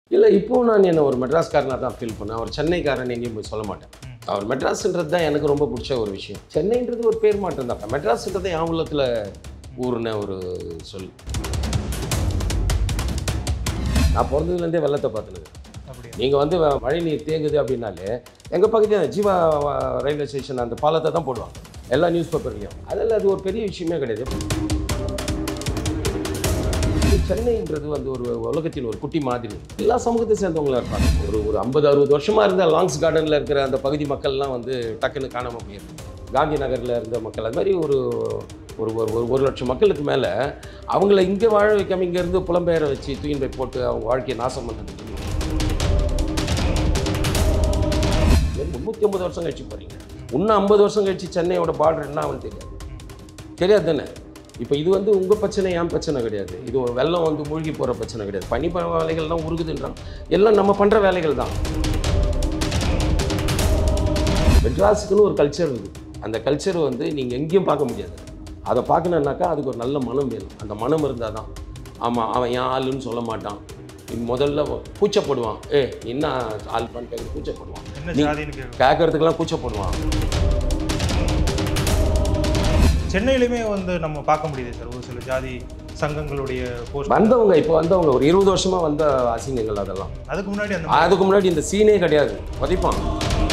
இல்லை இப்போ நான் என்ன ஒரு மெட்ராஸ்காரனாக தான் ஃபீல் பண்ணேன் அவர் சென்னைக்காரன் எங்கேயும் போய் சொல்ல மாட்டேன் ம். அவர் மெட்ராஸ்ன்றது தான் எனக்கு ரொம்ப பிடிச்ச ஒரு விஷயம் சென்னைன்றது ஒரு பேர் மாற்றம் தான் மெட்ராஸ்ன்றது என் உள்ளத்தில் ஊர்ன ஒரு சொல் நான் பிறந்ததுலேருந்தே வெள்ளத்தை பார்த்துனது அப்படியா நீங்கள் வந்து வ- மழை நீர் தேங்குது அப்படின்னாலே எங்கள் பக்கத்தில் ஜீவா வ- ரயில்வே ஸ்டேஷன் அந்த பாலத்தை தான் போடுவாங்க எல்லா நியூஸ் பேப்பர்லையும் அதில் அது ஒரு பெரிய விஷயமே கிடையாது சென்னைன்றது வந்து ஒரு உலகத்தின் ஒரு குட்டி மாதிரி எல்லா சமூகத்தை சேர்ந்தவங்களா இருப்பாங்க ஒரு ஒரு ஐம்பது அறுபது வருஷமா இருந்த லாங்ஸ் கார்டனில் இருக்கிற அந்த பகுதி மக்கள்லாம் வந்து டக்குன்னு காணாமல் போயிருக்கு காந்தி நகரில் இருந்த மக்கள் அது மாதிரி ஒரு ஒரு ஒரு ஒரு ஒரு லட்சம் மக்களுக்கு மேலே அவங்கள இங்கே வாழ வைக்காம இங்கேருந்து புலம்பெயர வச்சு தூயின் போய் போட்டு அவங்க வாழ்க்கையை நாசம் பண்ணது முந்நூற்றி ஐம்பது வருஷம் கழிச்சு போகிறீங்க இன்னும் ஐம்பது வருஷம் கழிச்சு சென்னையோட பார்டர் என்ன ஆகும்னு தெரியாது தெரியாது தானே இப்போ இது வந்து உங்கள் பிரச்சனை என் பிரச்சனை கிடையாது இது ஒரு வெள்ளம் வந்து மூழ்கி போகிற பிரச்சனை கிடையாது பனி ப- வேலைகள்லாம் உருகுதுன்றான் எல்லாம் நம்ம பண்ணுற வேலைகள் தான் மெட்ராஸுக்குன்னு ஒரு கல்ச்சர் இருக்குது அந்த கல்ச்சர் வந்து நீங்கள் எங்கேயும் பார்க்க முடியாது அதை பார்க்கணுன்னாக்கா அதுக்கு ஒரு நல்ல மனம் வேணும் அந்த மனம் இருந்தால் தான் ஆமாம் அவன் என் ஆளுன்னு சொல்ல மாட்டான் இவன் முதல்ல கூச்சப்படுவான் ஏ என்ன ஆள் பண்ணிட்டு கூச்சப்படுவான் என்ன நீ- ஜாதின்னு கேட்க கேட்கறதுக்கெல்லாம் கூச்சப்படுவான் சென்னையிலுமே வந்து நம்ம பார்க்க முடியுது சார் ஒரு சில ஜாதி சங்கங்களுடைய போஸ்ட் வந்தவங்க இப்போ வந்தவங்க ஒரு இருபது வருஷமா வந்த அசிங்கங்கள் அதெல்லாம் அதுக்கு முன்னாடி அந்த அதுக்கு முன்னாடி இந்த சீனே கிடையாது உதைப்பான்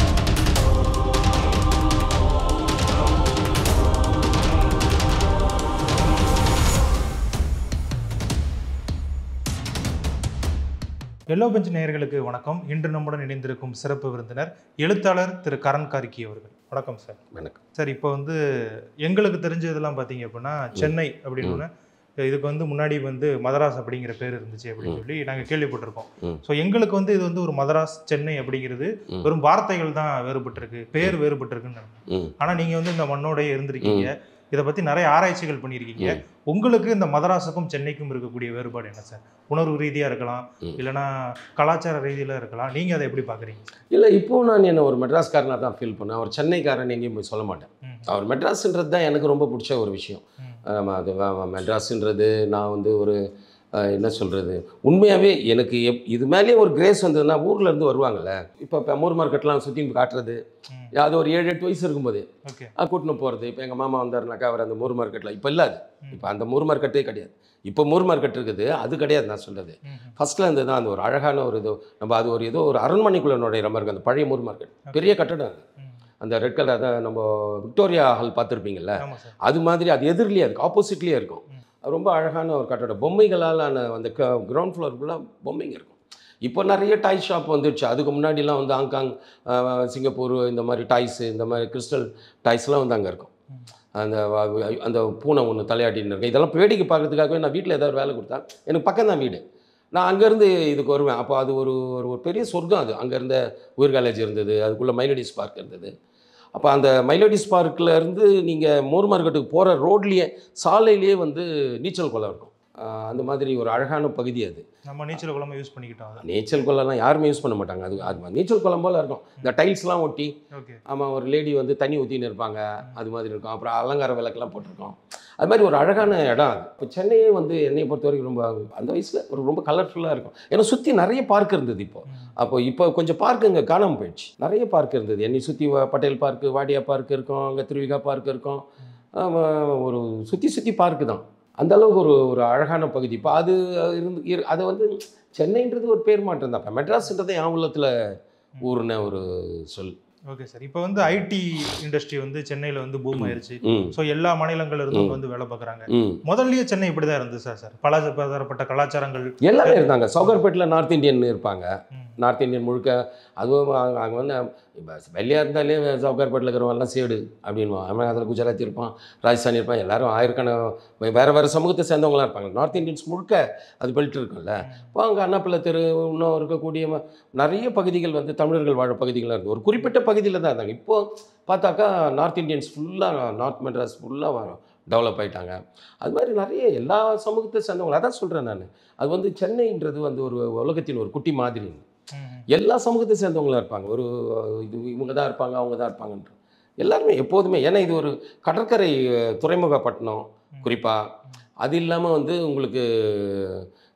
எல்லோ பெஞ்ச் நேயர்களுக்கு வணக்கம் இன்று நம்முடன் இணைந்திருக்கும் சிறப்பு விருந்தினர் எழுத்தாளர் திரு கரண் கார்கி அவர்கள் வணக்கம் சார் எனக்கு சார் இப்போ வந்து எங்களுக்கு தெரிஞ்சதெல்லாம் பார்த்தீங்க அப்படின்னா சென்னை அப்படின்னு ஒண்ணு, இதுக்கு வந்து முன்னாடி வந்து மதராஸ் அப்படிங்கிற பேர் இருந்துச்சு அப்படின்னு சொல்லி நாங்கள் கேள்விப்பட்டிருக்கோம் ம். ஸோ எங்களுக்கு வந்து இது வந்து ஒரு மதராஸ் சென்னை அப்படிங்கிறது ம். வெறும் வார்த்தைகள் தான் வேறுபட்டிருக்கு பேர் வேறுபட்டிருக்குன்னு ம் ஆனால் நீங்கள் வந்து இந்த மண்ணோடய இருந்திருக்கீங்க இதை பற்றி நிறைய ஆராய்ச்சிகள் பண்ணியிருக்கீங்க ம். உங்களுக்கு இந்த மதராஸுக்கும் சென்னைக்கும் இருக்கக்கூடிய வேறுபாடு என்ன சார் உணர்வு ரீதியாக இருக்கலாம் ம். இல்லைன்னா கலாச்சார ரீதியில் இருக்கலாம் நீங்கள் அதை எப்படி பார்க்குறீங்க இல்லை இப்போ நான் என்ன ஒரு மெட்ராஸ்காரனாக தான் ஃபீல் பண்ணேன் அவர் சென்னைக்காரன் எங்கேயும் போய் சொல்ல மாட்டேன் ம். அவர் மெட்ராஸ்ன்றது தான் எனக்கு ரொம்ப பிடிச்ச ஒரு விஷயம் ம். ஆமா, அது வ- வ- மெட்ராஸ்ன்றது நான் வந்து ஒரு அஹ், என்ன சொல்கிறது உண்மையாகவே எனக்கு எப் இது மேலேயே ஒரு கிரேஸ் வந்ததுன்னா ஊர்ல இருந்து வருவாங்கல்ல இப்போ இப்போ மூர் மார்க்கெட்லாம் சுற்றி காட்டுறது ம். அது ஒரு ஏழு எட்டு வயசு இருக்கும்போது ஓகே கூட்டின்னு போகிறது இப்போ எங்கள் மாமா வந்தாருனாக்கா அவர் அந்த மூர் மார்க்கெட்டில் இப்போ இல்லை அது ம். இப்போ அந்த மூர் மார்க்கெட்டே கிடையாது இப்போ மூர் மார்க்கெட் இருக்குது அது கிடையாது நான் சொல்கிறது ம். ஃபர்ஸ்ட்ல இருந்து தான் அந்த ஒரு அழகான ஒரு இது நம்ம அது ஒரு ஏதோ ஒரு அரண்மனைக்குள்ள நுழையிற மாதிரி இருக்கும் அந்த பழைய மூர் மார்க்கெட் பெரிய கட்டடம் அது ம். அந்த ரெட் கலர் அதான் நம்ம விக்டோரியா ஹால் பார்த்துருப்பீங்கல்ல ஆமாம் சார் அது மாதிரி அது எதிரிலேயே அதுக்கு ஆப்போசிட்லேயே இருக்கும் ம். அது ரொம்ப அழகான ஒரு கட்டடம் பொம்மைகளால் ஆன அந்த கிரவுண்ட் ஃப்ளோர் ஃபுல்லாக பொம்மைங்க இருக்கும் இப்போ நிறைய டாய் ஷாப் வந்துடுச்சு அதுக்கு முன்னாடிலாம் வந்து ஹாங்காங் அஹ், சிங்கப்பூர் இந்த மாதிரி டாய்ஸு இந்த மாதிரி கிறிஸ்டல் டாய்ஸ்லாம் வந்து அங்கே இருக்கும் ம். அந்த வ- அந்த பூனை ஒன்று தலையாட்டின்னு இருக்கு இதெல்லாம் வேடிக்கை பார்க்கறதுக்காகவே நான் வீட்டில் ஏதாவது ஒரு வேலை கொடுத்தா எனக்கு பக்கம் தான் வீடு நான் அங்கேருந்து இதுக்கு வருவேன் அப்போ அது ஒரு ஒரு ஒரு பெரிய சொர்க்கம் அது அங்கே இருந்த உயிர் காலேஜ் இருந்தது அதுக்குள்ளே மைலடிஸ் பார்க் இருந்தது அப்போ அந்த மைலடிஸ் பார்க்கில் இருந்து நீங்கள் மோர் மார்க்கெட்டுக்கு போகிற ரோட்லேயே சாலையிலேயே வந்து நீச்சல் குளம் இருக்கும் ஆஹ் அந்த மாதிரி ஒரு அழகான பகுதி அது நம்ம நீச்சல் குழம்பு யூஸ் பண்ணிக்கிட்டோம் அதை நீச்சல் குளம்லாம் யாருமே யூஸ் பண்ண மாட்டாங்க அது அது நீச்சல் குளம் போல் இருக்கும் இந்த டைல்ஸ்லாம் ஒட்டி ஓகே ஆமாம் ஒரு லேடி வந்து தண்ணி ஊற்றின்னு இருப்பாங்க அது மாதிரி இருக்கும் அப்புறம் அலங்கார விளக்கெல்லாம் போட்டிருக்கோம் அது மாதிரி ஒரு அழகான இடம் அது இப்போ சென்னையே வந்து என்னை பொறுத்த வரைக்கும் ரொம்ப அந்த வயசில் ஒரு ரொம்ப கலர்ஃபுல்லாக இருக்கும் ஏன்னா சுற்றி நிறைய பார்க் இருந்தது இப்போ அப்போ இப்போ கொஞ்சம் பார்க் இங்கே காணாமல் போயிடுச்சு நிறைய பார்க் இருந்தது என்னை சுற்றி பட்டேல் பார்க்கு வாடியா பார்க் இருக்கும் அங்கே திருவிகா பார்க் இருக்கும் ஆமா, ஒரு சுற்றி சுற்றி பார்க்கு தான் அந்த அளவுக்கு ஒரு ஒரு அழகான பகுதி இப்போ அது இருந்து இரு- அதை வந்து சென்னைன்றது ஒரு பேர் மாற்றம் தான் இப்போ மெட்ராஸ்ன்றதை என் உள்ளத்தில் ஊர்ன ஒரு சொல் ஓகே சார் இப்போ வந்து ஐடி இண்டஸ்ட்ரி வந்து சென்னையில் வந்து பூம் ஆயிருச்சு ம் ஸோ எல்லா மாநிலங்கள்ல இருந்தும் வந்து வேலை பார்க்குறாங்க ம் முதல்லயே சென்னை இப்படி தான் இருந்துச்சு சார் சார் பல பலதரப்பட்ட கலாச்சாரங்கள் எல்லாமே இருந்தாங்க சவுகர்பேட்டில் நார்த் இந்தியன் இருப்பாங்க ம். நார்த் இந்தியன் முழுக்க அதுவும் அங்க- அங்க வந்து இப்போ வெளியாக இருந்தாலே சவுகர்பேட்டில் இருக்கிறவங்கலாம் சேடு அப்படின்வான் அவன் அதில் குஜராத்தி இருப்பான் ராஜஸ்தானி இருப்பான் எல்லாரும் ஆயிரக்கான வேறு வேறு சமூகத்தை சேர்ந்தவங்களாம் இருப்பாங்க நார்த் இந்தியன்ஸ் முழுக்க அது பெல்ட் இருக்கும்ல இப்போ அங்கே அண்ணாப்பிள்ளை தெரு இன்னும் இருக்கக்கூடிய ம- நிறைய பகுதிகள் வந்து தமிழர்கள் வாழ பகுதிகளாக இருக்குது ஒரு குறிப்பிட்ட பகுதியில் தான் இருந்தாங்க இப்போ பார்த்தாக்கா நார்த் இந்தியன்ஸ் ஃபுல்லாக நார்த் மெட்ராஸ் ஃபுல்லாக டெவலப் ஆயிட்டாங்க அது மாதிரி நிறைய எல்லா சமூகத்தை சேர்ந்தவங்க அதான் சொல்கிறேன் நான் அது வந்து சென்னைன்றது வந்து ஒரு உலகத்தின் ஒரு குட்டி மாதிரி ம். எல்லா சமூகத்தை சேர்ந்தவங்களா இருப்பாங்க ஒரு இது இவங்க தான் இருப்பாங்க அவங்க தான் இருப்பாங்கன்ற எல்லாருமே எப்போதுமே ஏன்னா இது ஒரு கடற்கரை அஹ், துறைமுகப்பட்டினம் குறிப்பாக அது இல்லாமல் வந்து உங்களுக்கு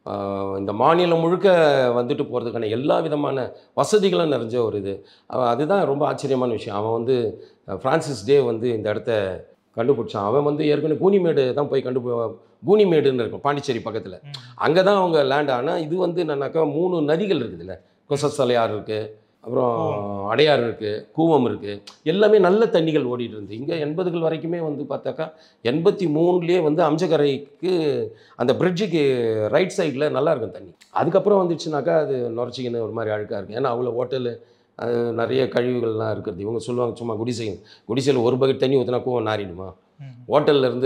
ஆஹ் இந்த மாநிலம் முழுக்க வந்துட்டு போகிறதுக்கான எல்லா விதமான வசதிகளும் நிறைஞ்ச ஒரு இது அவன் அதுதான் ரொம்ப ஆச்சரியமான விஷயம் அவன் வந்து அஹ், ஃப்ரான்சிஸ் டே வந்து இந்த இடத்த கண்டுபிடிச்சான் அவன் வந்து ஏற்கனவே கூனிமேடு தான் போய் கண்டுபி கூனிமேடுன்னு இருக்கும் பாண்டிச்சேரி பக்கத்தில் ம். அங்கே தான் அவங்க லேண்ட் ஆனால் இது வந்து என்னன்னாக்கா மூணு நதிகள் இருக்குதுல்ல கொசஸ்தலையார் இருக்குது அப்புறம் அடையார் இருக்குது கூவம் இருக்குது எல்லாமே நல்ல தண்ணிகள் ஓடிட்டு இருந்து இங்கே எண்பதுகள் வரைக்குமே வந்து பார்த்தாக்கா எண்பத்தி மூணுலேயே வந்து அம்சக்கரைக்கு அந்த பிரிட்ஜுக்கு ரைட் சைடில் நல்லா இருக்கும் தண்ணி அதுக்கப்புறம் வந்துச்சுனாக்கா அது நுரைச்சிக்கின்னு ஒரு மாதிரி அழுக்காக இருக்குது ஏன்னா அவ்வளோ ஹோட்டலு அது நிறைய கழிவுகள்லாம் இருக்கிறது இவங்க சொல்லுவாங்க சும்மா குடிசை குடிசையில் ஒரு பக்கெட் தண்ணி ஊற்றினா கூவம் நாறிடுமா ம். ஹோட்டல்ல இருந்து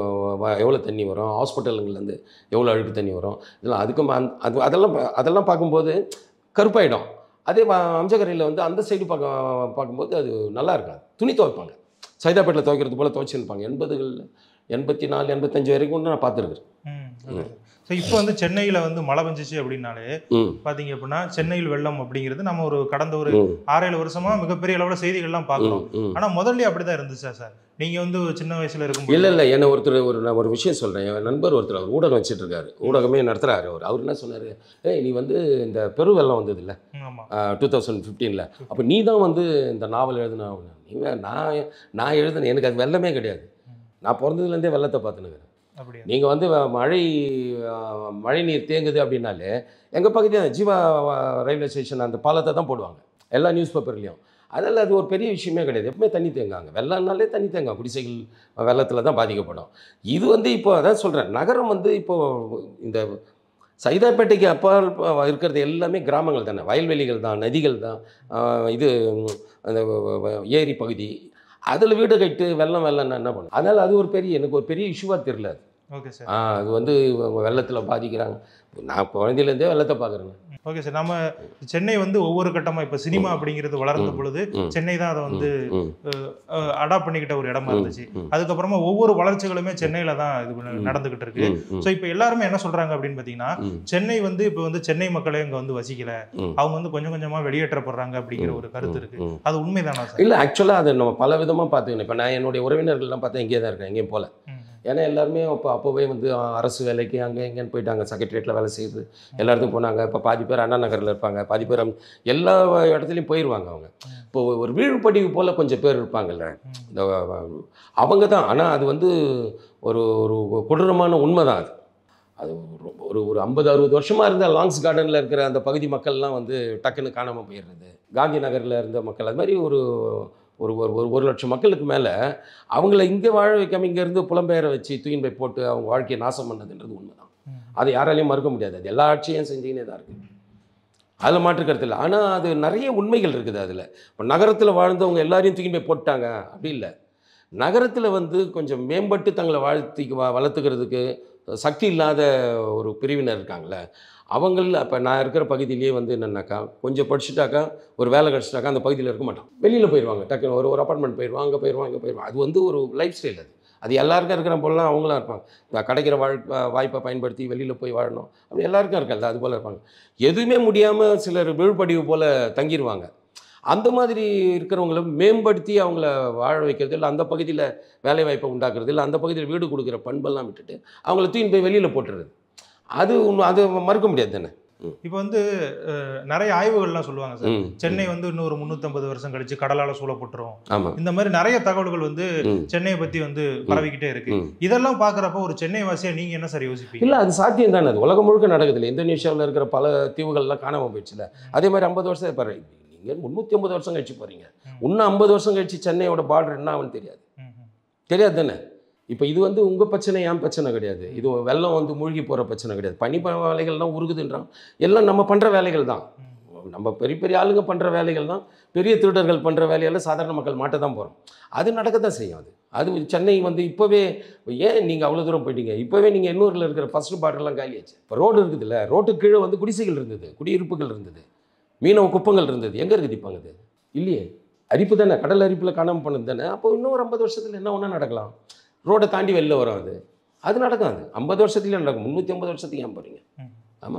வ- எவ்வளோ தண்ணி வரும் ஹாஸ்பிட்டலுங்கள்லேருந்து எவ்வளோ அழுக்கு தண்ணி வரும் இதெல்லாம் அதுக்கும் அந்த- அது அதெல்லாம் பா- அதெல்லாம் பார்க்கும்போது கருப்பாயிடும் அதே வ- அம்சக்கரையில் வந்து அந்த சைடு பார்க்க பார்க்கும்போது அது நல்லா இருக்காது துணி துவைப்பாங்க சைதாப்பேட்டில் துவைக்கிறது போல் துவைச்சிருப்பாங்க எண்பதுகளில் எண்பத்தி நாலு எண்பத்தஞ்சு வரைக்கும் நான் பார்த்துருக்குறேன் ஸோ இப்போ வந்து சென்னையில் வந்து மழை பெஞ்சிச்சு அப்படின்னாலே ம் பார்த்தீங்க அப்படின்னா சென்னையில் வெள்ளம் அப்படிங்கிறது நம்ம ஒரு கடந்த ஒரு ம், ஆறேழு வருஷமா மிகப்பெரிய அளவில் செய்திகள்லாம் ம், பார்க்குறோம் ம். ஆனால் முதல்ல அப்படிதான் இருந்துச்சா சார் நீங்கள் வந்து ஒரு சின்ன வயசுல இருக்கும் இல்லை இல்லை என்ன ஒருத்தர் ஒரு நான் ஒரு விஷயம் சொல்கிறேன் என் நண்பர் ஒருத்தர் அவர் ஊடகம் வச்சுட்டு இருக்காரு ஊடகமே நடத்துகிறாரு அவர் அவர் என்ன சொன்னார் ஏய் நீ வந்து இந்த பெருவெள்ளம் வந்தது இல்லை ஆமாம் டூ தௌசண்ட் ஃபிஃப்டீனில் அப்போ நீ தான் வந்து இந்த நாவல் எழுதின நீங்கள் நான் நான் எழுதினேன் எனக்கு அது வெள்ளமே கிடையாது நான் பிறந்ததுலேருந்தே வெள்ளத்தை பார்த்துனுக்கிறேன் அப்படியா நீங்கள் வந்து வ- மழை அஹ், மழை நீர் தேங்குது அப்படின்னாலே எங்கள் பக்கத்து ஜீவா வ- ரயில்வே ஸ்டேஷன் அந்த பாலத்தை தான் போடுவாங்க எல்லா நியூஸ் பேப்பர்லேயும் அதெல்லாம் அது ஒரு பெரிய விஷயமே கிடையாது எப்பவுமே தண்ணி தேங்காங்க வெள்ளம்னாலே தண்ணி தேங்கும் குடிசைகள் வெள்ளத்தில் தான் பாதிக்கப்படும் இது வந்து இப்போ அதான் சொல்கிறேன் நகரம் வந்து இப்போ இந்த சைதாப்பேட்டைக்கு அப்பால் ப- இருக்கிறது எல்லாமே கிராமங்கள் தானே வயல்வெளிகள் தான் நதிகள் தான் ஆஹ் இது ம், அந்த வ- வ- வ- ஏரி பகுதி அதில் வீடு கட்டு வெள்ளம் வெள்ளம்னா என்ன பண்ணும் அதனால் அது ஒரு பெரிய எனக்கு ஒரு பெரிய இஷ்யூவாக தெரியல அது. ஓகே சார் ஆ அது வந்து வெள்ளத்தில் பாதிக்கிறாங்க நான் குழந்தையிலேருந்தே வெள்ளத்தை பார்க்குறேங்க ஓகே சார் நம்ம சென்னை வந்து ஒவ்வொரு கட்டமா இப்போ சினிமா அப்படிங்கிறது வளர்ந்த ம். பொழுது ம். சென்னை தான் அதை வந்து ம் அடாப்ட் பண்ணிக்கிட்ட ஒரு இடமா ம், இருந்துச்சு ம், அதுக்கப்புறமா ஒவ்வொரு வளர்ச்சிகளுமே சென்னையில தான் இது பண்ண- ம். நடந்துகிட்டு இருக்கு ம், ம், ஸோ இப்போ எல்லாருமே என்ன சொல்றாங்க அப்படின்னு பார்த்தீங்கன்னா ம், சென்னை வந்து இப்போ வந்து சென்னை மக்களே இங்க வந்து வசிக்கல ம். அவங்க வந்து கொஞ்சம் கொஞ்சமா வெளியேற்றப்படுறாங்க அப்படிங்கிற ஒரு கருத்து இருக்கு ம். அது உண்மைதானா சார் இல்லை ஆக்சுவலாக அதை நம்ம பல விதமாக பார்த்துக்கணும் இப்போ நான் என்னுடைய உறவினர்கள்லாம் பார்த்தா இங்கே தான் இருக்கேன் எங்கேயும் போகல ம். ஏன்னா எல்லாருமே அப்போ அப்போவே வந்து அஹ், அரசு வேலைக்கு அங்கே எங்கேன்னு போயிட்டாங்க செக்ரட்டரியேட்டில் வேலை செய்யுது எல்லாத்துக்கும் போனாங்க இப்போ பாதி பேர் அண்ணா நகரில் இருப்பாங்க பாதி பேர் அம்- எல்லா இடத்துலையும் போயிடுவாங்க அவங்க இப்போ ஒரு வீழ்படிவு போல் கொஞ்சம் பேர் இருப்பாங்கல்ல ம். இந்த அஹ், அவங்க தான் ஆனால் அது வந்து ஒரு ஒரு கொடூரமான உண்மை தான் அது அது ஒரு- ஒரு ஒரு ஐம்பது அறுபது வருஷமாக இருந்த லாங்ஸ் கார்டனில் இருக்கிற அந்த பகுதி மக்கள்லாம் வந்து டக்குன்னு காணாமல் போயிடுறது காந்தி நகரில் இருந்த மக்கள் அது மாதிரி ஒரு ஒரு ஒரு ஒரு ஒரு லட்சம் மக்களுக்கு மேலே அவங்கள இங்கே வாழ வைக்காம இங்கேருந்து புலம்பெயர வச்சு தூக்கின்னு போய் போட்டு அவங்க வாழ்க்கையை நாசம் பண்ணதுன்றது உண்மைதான் ம். அதை யாராலையும் மறுக்க முடியாது அது எல்லா ஆட்சியும் செஞ்சுக்கினே தான் இருக்குது அதில் மாற்றுக்கருத்து இல்லை ஆனால் அது நிறைய உண்மைகள் இருக்குது அதில் இப்போ நகரத்தில் வாழ்ந்தவங்க எல்லாரையும் தூக்கி போய் போட்டாங்க அப்படி இல்லை நகரத்தில் வந்து கொஞ்சம் மேம்பட்டு தங்களை வாழ்த்தி வ வளர்த்துக்கிறதுக்கு சக்தி இல்லாத ஒரு பிரிவினர் இருக்காங்களே அவங்கள இப்போ நான் இருக்கிற பகுதியிலேயே வந்து என்னென்னாக்கா கொஞ்சம் படிச்சுட்டாக்கா ஒரு வேலை கிடச்சிட்டாக்கா அந்த பகுதியில் இருக்க மாட்டான் வெளியில் போயிடுவாங்க டக்குன்னு ஒரு ஒரு அப்பார்ட்மெண்ட் போயிடுவாங்க அங்கே போயிடுவாங்க இங்கே போயிடுவாங்க அது வந்து ஒரு லைஃப் ஸ்டைல் அது அது எல்லாருக்கும் இருக்கிற போலலாம் அவங்களும் இருப்பாங்க இப்ப கிடைக்கிற வாழ் வாய்ப்பை பயன்படுத்தி வெளியில் போய் வாழணும் அப்படி எல்லாருக்கும் இருக்காது அது போல் இருப்பாங்க எதுவுமே முடியாமல் சிலர் விழுப்படிவு போல் தங்கிடுவாங்க அந்த மாதிரி இருக்கிறவங்கள மேம்படுத்தி அவங்கள வாழ வைக்கிறது இல்லை அந்த பகுதியில் வேலை வாய்ப்பை உண்டாக்குறது இல்லை அந்த பகுதியில் வீடு கொடுக்குற பண்பெல்லாம் விட்டுட்டு அவங்கள தூக்கி போய் வெளியில் போட்டுறது அது உண்மை அது மறுக்க முடியாது தானே இப்போ வந்து அஹ், நிறைய ஆய்வுகள்லாம் சொல்லுவாங்க சார் ம் சென்னை வந்து இன்னொரு முந்நூற்றம்பது வருஷம் கழிச்சு கடலால சூழப்பட்டுரும் ஆமாம் இந்த மாதிரி நிறைய தகவல்கள் வந்து ம் சென்னையை பத்தி வந்து பரவிக்கிட்டே இருக்கு ம் இதெல்லாம் பாக்குறப்ப ஒரு சென்னை வாசியா நீங்க என்ன சார் யோசிப்பீங்க இல்லை அது சாத்தியம் தானே அது உலகம் முழுக்க நடக்குது இல்லை இந்தோனேஷியாவில் இருக்கிற பல தீவுகள்லாம் காணாமல் போயிடுச்சுல அதே மாதிரி ஐம்பது வருஷம் பாரு நீங்கள் முந்நூற்றி ஐம்பது வருஷம் கழிச்சு போகிறீங்க ம். இன்னும் ஐம்பது வருஷம் கழிச்சு சென்னையோட பார்டர் என்ன ஆகும்னு தெரியாது ம், ம். தெரியாது தானே இப்போ இது வந்து உங்கள் பிரச்சனை என் பிரச்சனை கிடையாது இது வெள்ளம் வந்து மூழ்கி போகிற பிரச்சனை கிடையாது பனி ப- வேலைகள்லாம் உருகுதுன்றான் எல்லாம் நம்ம பண்ணுற வேலைகள் தான் நம்ம பெரிய பெரிய ஆளுங்க பண்ணுற வேலைகள் தான் பெரிய திருடர்கள் பண்ணுற வேலையெல்லாம் சாதாரண மக்கள் மாட்ட தான் போகிறோம் அது நடக்க தான் செய்யும் அது அது சென்னை வந்து இப்போவே ஏன் நீங்கள் அவ்வளோ தூரம் போயிட்டீங்க இப்போவே நீங்கள் எண்ணூரில் இருக்கிற ஃபர்ஸ்ட் பார்டர்லாம் காலியாச்சு இப்போ ரோடு இருக்குதுல்ல ரோட்டுக்கு கீழே வந்து குடிசைகள் இருந்தது குடியிருப்புகள் இருந்தது மீனவ குப்பங்கள் இருந்தது எங்கே இருக்குது இப்போ அது இல்லையே அரிப்பு தானே கடல் அரிப்பில் காணாமல் பண்ணது தானே அப்போ இன்னும் ஒரு ஐம்பது வருஷத்தில் என்ன ஒன்றா நடக்கலாம் ரோடை தாண்டி வெளில வரும் அது அது நடக்கும் அது ஐம்பது வருஷத்துலேயே நடக்கும் முந்நூற்றி ஐம்பது வருஷத்துக்கு ஏன் போகிறீங்க ம். ஆமாம் ஆமாம்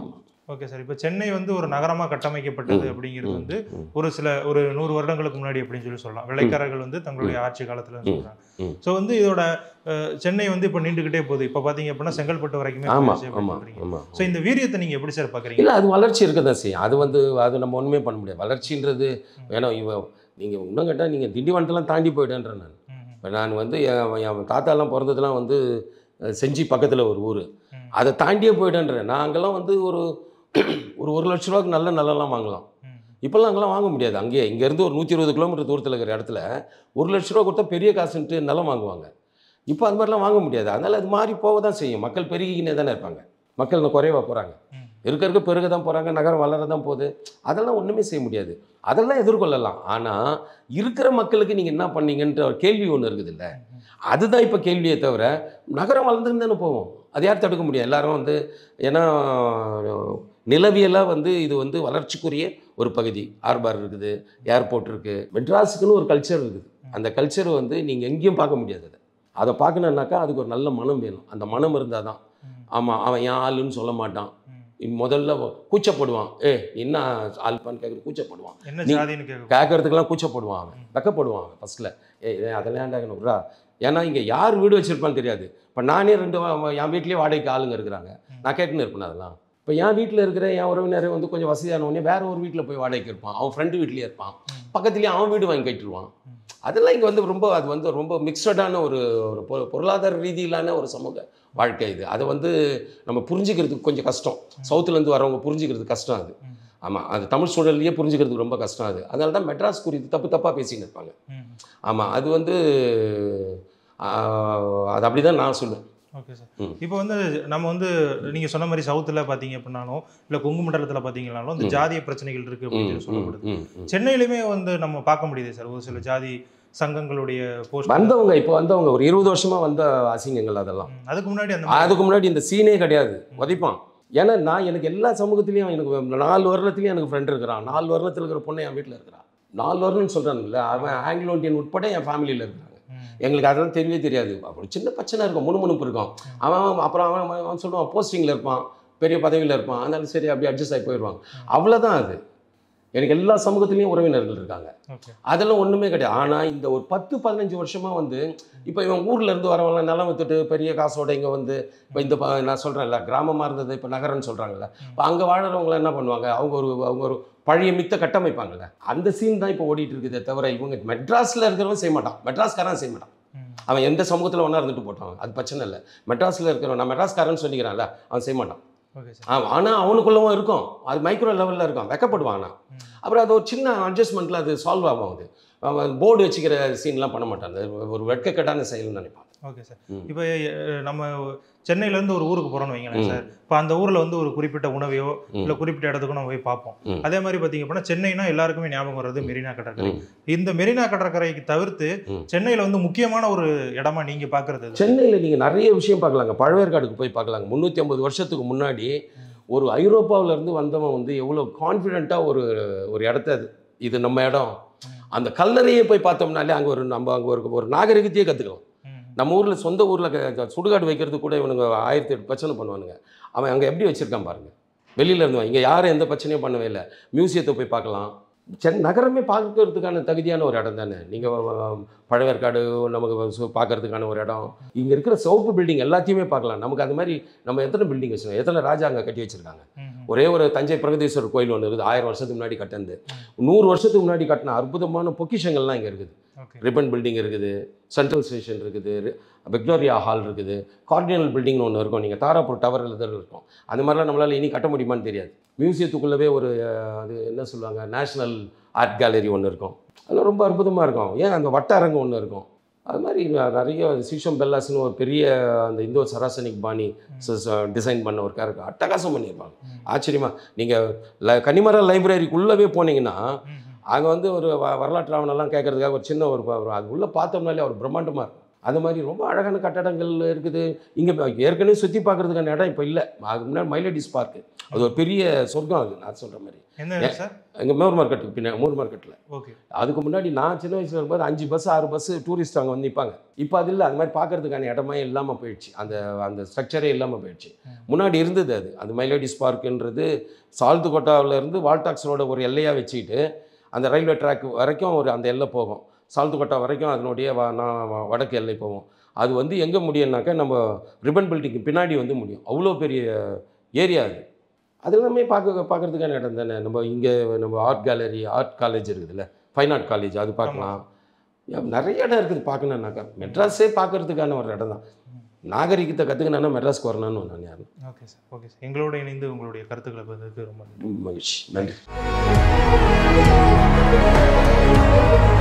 ஓகே சார் இப்போ சென்னை வந்து ஒரு நகரமா கட்டமைக்கப்பட்டது ம், அப்படிங்கிறது ம், வந்து ம். ஒரு சில ஒரு நூறு வருடங்களுக்கு முன்னாடி அப்படின்னு சொல்லி சொல்லலாம் வெள்ளைக்காரர்கள் வந்து தங்களுடைய ஆட்சி காலத்துல ம், சொல்றாங்க ம். ஸோ வந்து இதோட அஹ், சென்னை வந்து இப்போ நீண்டுகிட்டே போகுது இப்போ பாத்தீங்க அப்படின்னா செங்கல்பட்டு வரைக்குமே ஆமா போயிடுச்சு அப்படின்னு ஆமா சொல்றீங்க. ஆமா ஸோ இந்த வீரியத்தை நீங்க எப்படி சார் பாக்குறீங்க இல்லை அது வளர்ச்சி இருக்க தான் செய்யும் அது வந்து அது நம்ம ஒன்றுமே பண்ண முடியாது வளர்ச்சின்றது வேணும் இவ நீங்கள் இன்னும் கேட்டால் நீங்கள் திண்டிவனத்தெல்லாம் தாண்டி போயிட்டேன்றேன் நான் ம், ம், இப்போ நான் வந்து என் என் தாத்தாலாம் பிறந்ததுலாம் வந்து அஹ், செஞ்சி பக்கத்தில் ஒரு ஊர் ம், அதை தாண்டியே போயிட்டேன்றேன் நான் அங்கெல்லாம் வந்து ஒரு ஒரு ஒரு லட்ச ரூபாய்க்கு நல்ல நிலம்லாம் வாங்கலாம் ம், இப்போல்லாம் அங்கெல்லாம் வாங்க முடியாது அங்கேயே இங்கேருந்து ஒரு நூற்றி இருபது கிலோமீட்டர் தூரத்தில் இருக்கிற இடத்துல ஒரு லட்ச ரூபா கொடுத்தா பெரிய காசுன்ட்டு நிலம் வாங்குவாங்க இப்போ அது மாதிரிலாம் வாங்க முடியாது அதனால் அது மாறி போக தான் செய்யும் மக்கள் பெருகிக்கினே தானே இருப்பாங்க மக்கள் இன்னும் குறைவாக போகிறாங்க ம். இருக்க இருக்க பெருக தான் போகிறாங்க நகரம் வளர தான் போகுது அதெல்லாம் ஒன்றுமே செய்ய முடியாது அதெல்லாம் எதிர்கொள்ளலாம் ஆனால் இருக்கிற மக்களுக்கு நீங்கள் என்ன பண்ணீங்கன்ற ஒரு கேள்வி ஒன்று இருக்குது இல்லை ம், அதுதான் இப்போ கேள்வியே தவிர நகரம் வளர்ந்துன்னு தானே போவோம் அது யார் தடுக்க முடியும் எல்லாரும் வந்து ஏன்னா நிலவியலாக வந்து இது வந்து வளர்ச்சிக்குரிய ஒரு பகுதி ஆர்பார் இருக்குது ஏர்போர்ட் இருக்குது மெட்ராஸுக்குன்னு ஒரு கல்ச்சர் இருக்குது அந்த கல்ச்சர் வந்து நீங்கள் எங்கேயும் பார்க்க முடியாது அதை அதை பார்க்கணுன்னாக்கா அதுக்கு ஒரு நல்ல மனம் வேணும் அந்த மனம் இருந்தால் தான் ம், ஆமாம் அவன் ஏன் ஆளுன்னு சொல்ல மாட்டான் ம். முதல்ல கூச்சப்படுவான் ஏ என்ன ஆல்பான்னு கேட்குறது கூச்சப்படுவான் என்ன நீ- ஜாதின்னு கேட்க கேட்கறதுக்கெல்லாம் கூச்சப்படுவான் அவன் வெக்கப்படுவான் அவன் ஃபஸ்ட்டில் ஏ ஏ, அதெல்லாம் ஏன்டா விட்றா ஏன்னா இங்கே யார் வீடு வச்சிருப்பான்னு தெரியாது இப்போ நானே ரெண்டு வா- வா- என் வீட்லேயே வாடகைக்கு ஆளுங்க இருக்கிறாங்க நான் கேட்டுன்னு இருப்பேன் அதெல்லாம் இப்போ என் வீட்டில் இருக்கிற என் உறவினர் வந்து கொஞ்சம் வசதியான உடனே வேற ஒரு வீட்டில் போய் வாடகைக்கு இருப்பான் அவன் ஃப்ரெண்டு வீட்லேயே இருப்பான் ம். பக்கத்துலேயே அவன் வீடு வாங்கி கட்டிடுவான் ம். அதெல்லாம் இங்கே வந்து ரொம்ப அது வந்து ரொம்ப மிக்சடான ஒரு ஒரு பொ- பொருளாதார ரீதியிலான ஒரு சமூக வாழ்க்கை இது அதை வந்து நம்ம புரிஞ்சுக்கிறதுக்கு கொஞ்சம் கஷ்டம் சவுத்துலேருந்து வரவங்க புரிஞ்சுக்கிறது கஷ்டம் அது ம், ஆமாம் அது தமிழ் சூழல்லையே புரிஞ்சுக்கிறதுக்கு ரொம்ப கஷ்டம் அது அதனால தான் மெட்ராஸ் குறித்து தப்பு தப்பாக பேசின்னு இருப்பாங்க ம். ஆமாம் அது வந்து ஆஹ், அது அப்படி தான் நான் சொல்லுவேன் ஓகே சார் ம். இப்போ வந்து நம்ம வந்து நீங்க சொன்ன மாதிரி சவுத்துல பாத்தீங்க அப்படின்னாலும் இல்ல கொங்கு மண்டலத்துல பாத்தீங்கன்னாலும் இந்த ம். ஜாதிய பிரச்சனைகள் இருக்கு அப்படின்னு ம், சொல்லி சொல்லப்படுது ம், ம். சென்னையிலுமே வந்து நம்ம பார்க்க முடியுது சார் ஒரு சில ஜாதி சங்கங்களுடைய போஸ்ட் வந்தவங்க இப்போ வந்தவங்க ஒரு இருபது வருஷமா வந்த அசிங்கங்கள் அதெல்லாம் அதுக்கு முன்னாடி அந்த மாதிரி- அதுக்கு முன்னாடி இந்த சீனே கிடையாது உதைப்பான் ஏன்னா நான் எனக்கு எல்லா சமூகத்திலையும் எனக்கு நாலு வருடத்துலையும் எனக்கு ஃப்ரெண்ட் இருக்கிறான் நாலு வருடத்தில் இருக்கிற பொண்ணு என் வீட்டில் இருக்கிறான் நாலு வருடம்னு சொல்கிறான்ல அவன் ஆங்கிலோ இந்தியன் உட்பட என் ஃபேமிலியில் இருக்கிறாங்க ம், எங்களுக்கு அதெல்லாம் தெரியவே தெரியாது அப்படி சின்ன பிரச்சனை இருக்கும் முணுமுணுப்பு இருக்கும் அவன் அப்புறம் அவன் அவன் அவன் சொல்லுவான் போஸ்டிங்கில் இருப்பான் பெரிய பதவியில் இருப்பான் அதனால சரி அப்படி அட்ஜஸ்ட் ஆகி போயிடுவாங்க அவ்வளோதான் அது எனக்கு எல்லா சமூகத்துலேயும் உறவினர்கள் இருக்காங்க ஓகே அதெல்லாம் ஒன்றுமே கிடையாது ஆனால் இந்த ஒரு பத்து பதினஞ்சு வருஷமாக வந்து இப்போ இவன் ஊர்ல இருந்து வரவங்க நிலம் வித்துட்டு பெரிய காசோட இங்கே வந்து இப்போ இந்த ப- நான் சொல்கிறேன்ல கிராமமாக இருந்தது இப்போ நகரம்னு சொல்கிறாங்கல்ல இப்போ அங்கே வாழறவங்களாம் என்ன பண்ணுவாங்க அவங்க ஒரு அவங்க ஒரு பழைய மித்த கட்டமைப்பாங்கல்ல அந்த சீன் தான் இப்போ ஓடிட்டு இருக்குதே தவிர இவங்க மெட்ராஸில் இருக்கிறவன் செய்ய மாட்டான் மெட்ராஸ்காரன் செய்ய மாட்டான் ம், அவன் எந்த சமூகத்தில் ஒன்றா இருந்துட்டு போட்டான் அது பிரச்சனை இல்லை மெட்ராஸில் இருக்கிறவன் நான் மெட்ராஸ்காரன்னு சொல்லிக்கிறான்ல அவன் செய்ய மாட்டான் ஓகே சார் ஆமாம் ஆனால் அவனுக்குள்ளவும் இருக்கும் அது மைக்ரோ லெவலில் இருக்கும் வெக்கப்படுவான் ஆனா. ம், அப்புறம் அது ஒரு சின்ன அட்ஜஸ்ட்மெண்ட்டில் அது சால்வ் ஆகும் அது அவன் போர்டு வச்சுக்கிற சீன்லாம் பண்ண மாட்டான் அது ஒரு வெட்கக்கட்டான செயல்னு நினைப்பான் ஓகே சார் ம். இப்போ அஹ், நம்ம சென்னையில இருந்து ஒரு ஊருக்கு போறோம்னு வைங்களேன் ம். சார் இப்போ அந்த ஊர்ல வந்து ஒரு குறிப்பிட்ட உணவையோ ம். இல்ல குறிப்பிட்ட இடத்துக்கு நம்ம போய் பார்ப்போம் ம். அதே மாதிரி பாத்தீங்க அப்படின்னா சென்னைனா எல்லாருக்குமே ஞாபகம் வர்றது மெரினா கடற்கரை ம். இந்த மெரினா கடற்கரைக்கு தவிர்த்து ம். சென்னையில வந்து முக்கியமான ஒரு இடமா நீங்க பாக்குறது எது? சென்னையில் நீங்கள் நிறைய விஷயம் பார்க்கலாங்க பழவேற்காடுக்கு போய் பார்க்கலாங்க முந்நூற்றி ஐம்பது வருஷத்துக்கு முன்னாடி ஒரு ஐரோப்பாவுல இருந்து வந்தவன் வந்து எவ்வளோ கான்ஃபிடென்ட்டாக ஒரு ஒரு இடத்த அது இது நம்ம இடம் அந்த கல்லறையே போய் பார்த்தோம்னாலே அங்கே ஒரு நம்ம அங்கே ஒரு ஒரு நாகரிகத்தையே கற்றுக்கலாம் ம், நம்ம ஊரில் சொந்த ஊரில் சுடுகாடு வைக்கிறது கூட இவனுங்க ஆயிரத்தி எட்டு பிரச்சனை பண்ணுவானுங்க அவன் அங்கே எப்படி வச்சுருக்கான் பாருங்க வெளியில இருந்து இங்கே யாரும் எந்த பிரச்சனையும் பண்ணவே இல்லை மியூசியத்தை போய் பார்க்கலாம் சென் நகரமே பார்க்கறதுக்கான தகுதியான ஒரு இடம் தானே நீங்கள் பழவேற்காடு நமக்கு சு- பார்க்கறதுக்கான ஒரு இடம் இங்கே இருக்கிற சிவப்பு பில்டிங் எல்லாத்தையுமே பார்க்கலாம் நமக்கு அது மாதிரி நம்ம எத்தனை பில்டிங் வச்சுருக்கோம் எத்தனை ராஜா அங்கே கட்டி வச்சுருக்காங்க ம், ம். ஒரே ஒரு தஞ்சை பிரகதீஸ்வரர் கோயில் ஒன்று இருக்குது ஆயிரம் வருஷத்துக்கு முன்னாடி கட்டினது நூறு வருஷத்துக்கு முன்னாடி கட்டின அற்புதமான பொக்கிஷங்கள்லாம் இங்கே இருக்குது ஓகே ரிப்பன் பில்டிங் இருக்குது சென்ட்ரல் ஸ்டேஷன் இருக்குது ரி- விக்டோரியா ஹால் இருக்குது கார்டினல் பில்டிங்னு ஒன்று இருக்கும் நீங்கள் தாராப்பூர் டவர் இதில் இருக்கும் அந்த மாதிரிலாம் நம்மளால் இனி கட்ட முடியுமான்னு தெரியாது மியூசியத்துக்குள்ளவே ஒரு அஹ், அது என்ன சொல்லுவாங்க நேஷ்னல் ஆர்ட் கேலரி ஒன்று இருக்கும் அதெல்லாம் ரொம்ப அற்புதமாக இருக்கும் ஏன் அந்த வட்டாரங்கம் ஒன்று இருக்கும் அது மாதிரி ந- நிறைய சீஷம் பெல்லாஸ்னு ஒரு பெரிய அந்த இந்தோ சராசனிக் பாணி டிசைன் பண்ண ஒரு கேரக்டர் அட்டகாசம் பண்ணியிருப்பாங்க ம், ஆச்சரியமா நீங்கள் ல கன்னிமரா லைப்ரரிக்குள்ளவே போனீங்கன்னா ம், ம். அங்கே வந்து ஒரு வ- வரலாற்று ஆவணம்லாம் கேட்கறதுக்காக ஒரு சின்ன ஒரு ப- ஒரு அது உள்ளே பார்த்தோம்னாலே ஒரு பிரம்மாண்டமாக இருக்கும் அது மாதிரி ரொம்ப அழகான கட்டடங்கள் இருக்குது இங்கே ஏற்கனவே சுற்றி பார்க்கறதுக்கான இடம் இப்போ இல்லை அதுக்கு முன்னாடி மைலடிஸ் பார்க்கு அது ஒரு பெரிய சொர்க்கம் அது நான் சொல்கிற மாதிரி என்ன இடம் சார் எங்கள் மூர் மார்க்கெட்டுக்கு பின்ன மூர் மார்க்கெட்டில் ஓகே அதுக்கு முன்னாடி நான் சின்ன வயசுல இருக்கும்போது அஞ்சு பஸ் ஆறு பஸ் டூரிஸ்ட் அங்கே வந்து நிற்பாங்க இப்போ அது இல்லை அது மாதிரி பார்க்கறதுக்கான இடமே இல்லாமல் போயிடுச்சு அந்த அந்த ஸ்ட்ரக்சரே இல்லாமல் போயிடுச்சு முன்னாடி இருந்தது அது அந்த மைலடிஸ் பார்க்குன்றது சால்துகோட்டாவில் இருந்து வால்டாக்ஸ் ரோட ஒரு எல்லையாக வச்சுக்கிட்டு அந்த ரயில்வே ட்ராக் வரைக்கும் ஒரு அந்த எல்லை போகும் சால்துகோட்டா வரைக்கும் அதனுடைய வ- நான் வ- வடக்கு எல்லை போகும் அது வந்து எங்கே முடியும்னாக்கா நம்ம ரிப்பன் பில்டிங்க்கு பின்னாடி வந்து முடியும் அவ்வளோ பெரிய ஏரியா அது அது எல்லாமே பார்க்க பார்க்கறதுக்கான இடம் தானே நம்ம இங்கே நம்ம ஆர்ட் கேலரி ஆர்ட் காலேஜ் இருக்குதுல்ல ஃபைன் ஆர்ட் காலேஜ் அது பார்க்கலாம் ஏன் நிறைய இடம் இருக்குது பார்க்கணுன்னாக்கா மெட்ராஸே பார்க்கறதுக்கான ஒரு இடம் தான் நாகரிகத்தை கற்றுக்கணுன்னா மெட்ராஸ்க்கு வரணும்னு நான் யார் ஓகே சார் ஓகே சார் எங்களோட இணைந்து உங்களுடைய கருத்துக்களை பதிவுக்கு ரொம்ப நன்றி மகிழ்ச்சி நன்றி